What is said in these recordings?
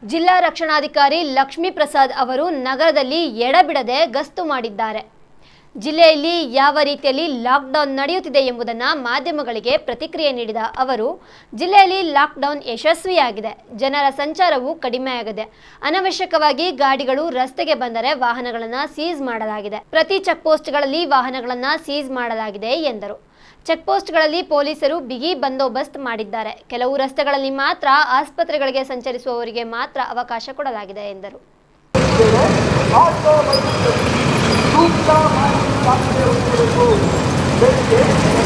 ಜಿಲ್ಲಾ ರಕ್ಷಣಾಧಿಕಾರಿ ಲಕ್ಷ್ಮೀ ಪ್ರಸಾದ್ ಅವರು ನಗರದಲ್ಲಿ ಎಡಬಿಡದೆ ಗಸ್ತು ಮಾಡಿದ್ದಾರೆ ಜಿಲ್ಲೆಯಲ್ಲಿ ಯಾವ ರೀತಿಯಲ್ಲಿ ಲಾಕ್ಡೌನ್ ನಡೆಯುತ್ತಿದೆ ಎಂಬುದನ್ನು ಮಾಧ್ಯಮಗಳಿಗೆ ಪ್ರತಿಕ್ರಿಯೆ ನೀಡಿದ ಅವರು ಜಿಲ್ಲೆಯಲ್ಲಿ ಲಾಕ್ಡೌನ್ ಯಶಸ್ವಿಯಾಗಿದೆ ಜನರ ಸಂಚಾರವು ಕಡಿಮೆಯಾಗಿದೆ ಅನವಶ್ಯಕವಾಗಿ ಗಾಡಿಗಳು ರಸ್ತೆಗೆ ಬಂದರೆ ವಾಹನಗಳನ್ನು ಸೀಸ್ ಮಾಡಲಾಗಿದೆ ಪ್ರತಿ ಚೆಕ್ ಪೋಸ್ಟ್ಗಳಲ್ಲಿ ವಾಹನಗಳನ್ನು ಸೀಸ್ ಮಾಡಲಾಗಿದೆ ಎಂದರು ಚೆಕ್ ಪೋಸ್ಟ್ಗಳಲ್ಲಿ ಪೊಲೀಸರು ಬಿಗಿ ಬಂದೋಬಸ್ತ್ ಮಾಡಿದ್ದಾರೆ ಕೆಲವು ರಸ್ತೆಗಳಲ್ಲಿ ಮಾತ್ರ ಆಸ್ಪತ್ರೆಗಳಿಗೆ ಸಂಚರಿಸುವವರಿಗೆ ಮಾತ್ರ ಅವಕಾಶ ಕೊಡಲಾಗಿದೆ ಎಂದರು ಆಟೋ ಸೂಕ್ತ ಮಾಹಿತಿ ದಾಖಲೆ ಹೊಂದಿರಬೇಕು ಬೆಳಿಗ್ಗೆ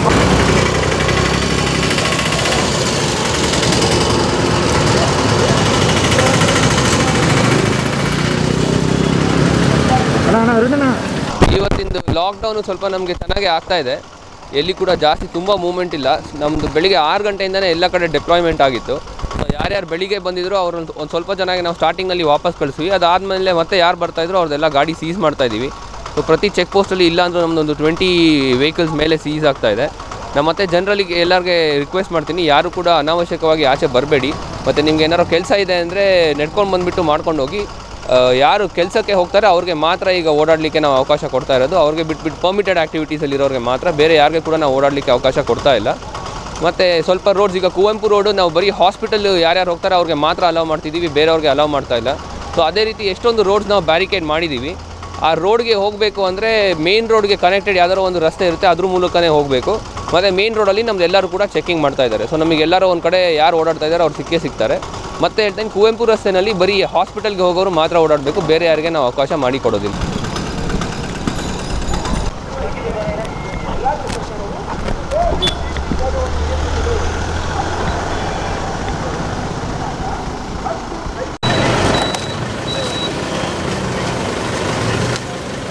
ಇವತ್ತಿಂದು ಲಾಕ್ಡೌನು ಸ್ವಲ್ಪ ನಮಗೆ ಚೆನ್ನಾಗೇ ಆಗ್ತಾ ಇದೆ ಎಲ್ಲಿ ಕೂಡ ಜಾಸ್ತಿ ತುಂಬ ಮೂವ್ಮೆಂಟ್ ಇಲ್ಲ ನಮ್ಮದು ಬೆಳಿಗ್ಗೆ ಆರು ಗಂಟೆಯಿಂದನೇ ಎಲ್ಲ ಕಡೆ ಡೆಪ್ಲಾಯ್ಮೆಂಟ್ ಆಗಿತ್ತು ಸೊ ಯಾರ್ಯಾರು ಬೆಳಿಗ್ಗೆ ಬಂದಿದ್ರು ಅವ್ರು ಒಂದು ಸ್ವಲ್ಪ ಚೆನ್ನಾಗಿ ನಾವು ಸ್ಟಾರ್ಟಿಂಗಲ್ಲಿ ವಾಪಸ್ ಕಳಿಸ್ವಿ ಅದಾದಮೇಲೆ ಮತ್ತೆ ಯಾರು ಬರ್ತಾಯಿದ್ರು ಅವ್ರದ್ದೆಲ್ಲ ಗಾಡಿ ಸೀಸ್ ಮಾಡ್ತಾ ಇದ್ದೀವಿ ಸೊ ಪ್ರತಿ ಚೆಕ್ ಪೋಸ್ಟಲ್ಲಿ ಇಲ್ಲ ಅಂದರೂ ನಮ್ಮದೊಂದು ಟ್ವೆಂಟಿ ವೆಹಿಕಲ್ಸ್ ಮೇಲೆ ಸೀಸ್ ಆಗ್ತಾ ಇದೆ ನಾನು ಮತ್ತೆ ಜನರಲ್ಲಿಗೆ ಎಲ್ಲರಿಗೆ ರಿಕ್ವೆಸ್ಟ್ ಮಾಡ್ತೀನಿ ಯಾರು ಕೂಡ ಅನಾವಶ್ಯಕವಾಗಿ ಆಚೆ ಬರಬೇಡಿ ಮತ್ತು ನಿಮ್ಗೆ ಏನಾದ್ರು ಕೆಲಸ ಇದೆ ಅಂದರೆ ನೆಡ್ಕೊಂಡು ಬಂದುಬಿಟ್ಟು ಮಾಡ್ಕೊಂಡು ಹೋಗಿ ಆ, ಯಾರು ಕೆಲಸಕ್ಕೆ ಹೋಗ್ತಾರೆ ಅವ್ರಿಗೆ ಮಾತ್ರ ಈಗ ಓಡಾಡಲಿಕ್ಕೆ ನಾವು ಅವಕಾಶ ಕೊಡ್ತಾ ಇರೋದು ಅವ್ರಿಗೆ ಬಿಟ್ಬಿಟ್ಟು ಪರ್ಮಿಟೆಡ್ ಆ್ಯಕ್ಟಿವಿಟೀಸಲ್ಲಿ ಇರೋರಿಗೆ ಮಾತ್ರ ಬೇರೆ ಯಾರಿಗೆ ಕೂಡ ನಾವು ಓಡಾಡಲಿಕ್ಕೆ ಅವಕಾಶ ಕೊಡ್ತಾ ಇಲ್ಲ ಮತ್ತು ಸ್ವಲ್ಪ ರೋಡ್ಸ್ ಈಗ ಕುವೆಂಪು ರೋಡು ನಾವು ಬರೀ ಹಾಸ್ಪಿಟಲ್ ಯಾರ್ಯಾರು ಹೋಗ್ತಾರೆ ಅವ್ರಿಗೆ ಮಾತ್ರ ಅಲೌ ಮಾಡ್ತಿದ್ದೀವಿ ಬೇರೆಯವ್ರಿಗೆ ಅಲೌ ಮಾಡ್ತಾ ಇಲ್ಲ ಸೊ ಅದೇ ರೀತಿ ಎಷ್ಟೊಂದು ರೋಡ್ಸ್ ನಾವು ಬ್ಯಾರಿಕೇಡ್ ಮಾಡಿದ್ದೀವಿ ಆ ರೋಡ್ಗೆ ಹೋಗಬೇಕು ಅಂದರೆ ಮೇನ್ ರೋಡ್ಗೆ ಕನೆಕ್ಟೆಡ್ ಯಾವ್ದಾರೋ ಒಂದು ರಸ್ತೆ ಇರುತ್ತೆ ಅದ್ರ ಮೂಲಕನೇ ಹೋಗಬೇಕು ಮತ್ತು ಮೇನ್ ರೋಡಲ್ಲಿ ನಮ್ದು ಎಲ್ಲರೂ ಕೂಡ ಚೆಕಿಂಗ್ ಮಾಡ್ತಾ ಇದ್ದಾರೆ ಸೊ ನಮಗೆ ಎಲ್ಲರೂ ಒಂದು ಕಡೆ ಯಾರು ಓಡಾಡ್ತಾ ಇದ್ದಾರೆ ಅವ್ರು ಸಿಕ್ಕೇ ಸಿಗ್ತಾರೆ ಮತ್ತೆ ಹೇಳ್ತೇನೆ ಕುವೆಂಪು ರಸ್ತೆನಲ್ಲಿ ಬರೀ ಹಾಸ್ಪಿಟಲ್ಗೆ ಹೋಗೋರು ಮಾತ್ರ ಓಡಾಡಬೇಕು ಬೇರೆ ಯಾರಿಗೆ ನಾವು ಅವಕಾಶ ಮಾಡಿಕೊಡೋದಿಲ್ಲ